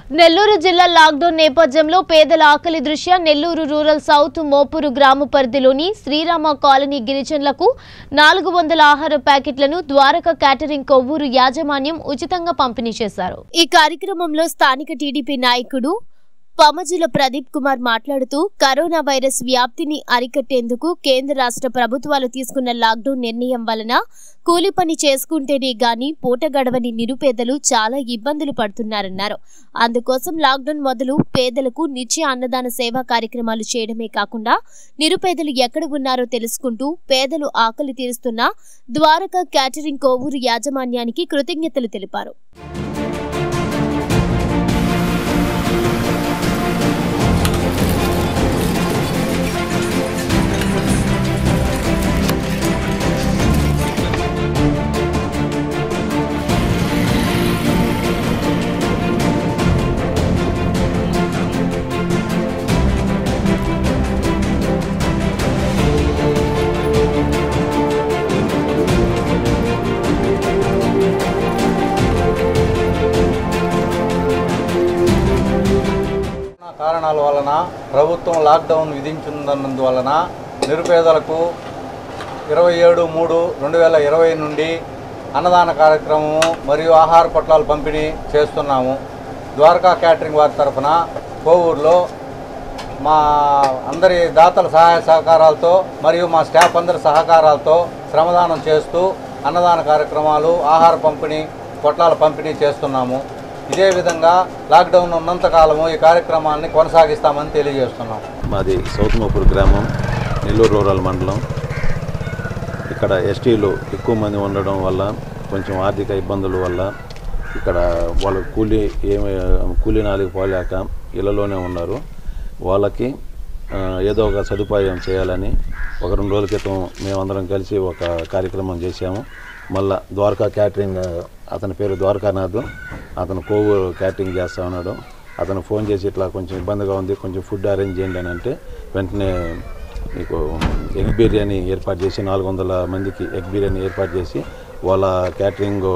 నెల్లూరు జిల్లా లాక్డౌన్ నేపథ్యంలో పేదల ఆకలి దృష్ట్యా నెల్లూరు రూరల్ సౌత్ మోపూరు గ్రామ పరిధిలోని శ్రీరామ కాలనీ గిరిజనులకు నాలుగు వందల ఆహార ప్యాకెట్లను ద్వారక క్యాటరింగ్ కొవ్వూరు యాజమాన్యం ఉచితంగా పంపిణీ చేశారు ఈ కార్యక్రమంలో స్థానిక టీడీపీ నాయకుడు పమజుల ప్రదీప్ కుమార్ మాట్లాడుతూ కరోనా వైరస్ వ్యాప్తిని అరికట్టేందుకు కేంద్ర రాష్ట్ర ప్రభుత్వాలు తీసుకున్న లాక్డౌన్ నిర్ణయం వలన కూలి పని చేసుకుంటేనే గాని పూట గడవని నిరుపేదలు చాలా ఇబ్బందులు పడుతున్నారన్నారు అందుకోసం లాక్డౌన్ మొదలు పేదలకు నిత్య అన్నదాన సేవా కార్యక్రమాలు చేయడమే కాకుండా నిరుపేదలు ఎక్కడ ఉన్నారో తెలుసుకుంటూ పేదలు ఆకలి తీరుస్తున్న ద్వారకా క్యాటరింగ్ కోవూరు యాజమాన్యానికి కృతజ్ఞతలు తెలిపారు కారణాల వలన ప్రభుత్వం లాక్డౌన్ విధించినందువలన నిరుపేదలకు ఇరవై ఏడు మూడు రెండు వేల ఇరవై నుండి అన్నదాన కార్యక్రమము మరియు ఆహార పొట్లాలు పంపిణీ చేస్తున్నాము ద్వారకా క్యాటరింగ్ వారి తరఫున కోవూరులో మా అందరి దాతల సహాయ సహకారాలతో మరియు మా స్టాఫ్ అందరి సహకారాలతో శ్రమదానం చేస్తూ అన్నదాన కార్యక్రమాలు ఆహార పంపిణీ పొట్లాల పంపిణీ చేస్తున్నాము ఇదే విధంగా లాక్డౌన్ ఉన్నంత కాలము ఈ కార్యక్రమాన్ని కొనసాగిస్తామని తెలియజేస్తున్నాం మాది సౌత్ మోపూర్ గ్రామం నెల్లూరు రూరల్ మండలం ఇక్కడ ఎస్టీలు ఎక్కువ మంది ఉండడం వల్ల కొంచెం ఆర్థిక ఇబ్బందుల వల్ల ఇక్కడ వాళ్ళు కూలీ ఏమి కూలీ నాలికి పోలేక ఇళ్ళలోనే ఉన్నారు వాళ్ళకి ఆ, ఏదో ఒక సదుపాయం చేయాలని ఒక రెండు రోజుల క్రితం మేమందరం కలిసి ఒక కార్యక్రమం చేశాము మళ్ళా ద్వారకా క్యాటరింగ్ అతని పేరు ద్వారకానాథ్ అతను కోవూరు క్యాటరింగ్ చేస్తా ఉన్నాడు అతను ఫోన్ చేసి ఇట్లా కొంచెం ఇబ్బందిగా ఉంది కొంచెం ఫుడ్ అరేంజ్ చేయండి అని అంటే వెంటనే మీకు ఎగ్ బిర్యానీ ఏర్పాటు చేసి నాలుగు వందల మందికి ఎగ్ బిర్యానీ ఏర్పాటు చేసి వాళ్ళ క్యాటరింగ్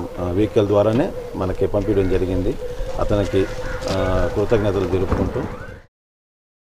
వెహికల్ ద్వారానే మనకి పంపించడం జరిగింది అతనికి ఆ, కృతజ్ఞతలు తెలుపుకుంటూ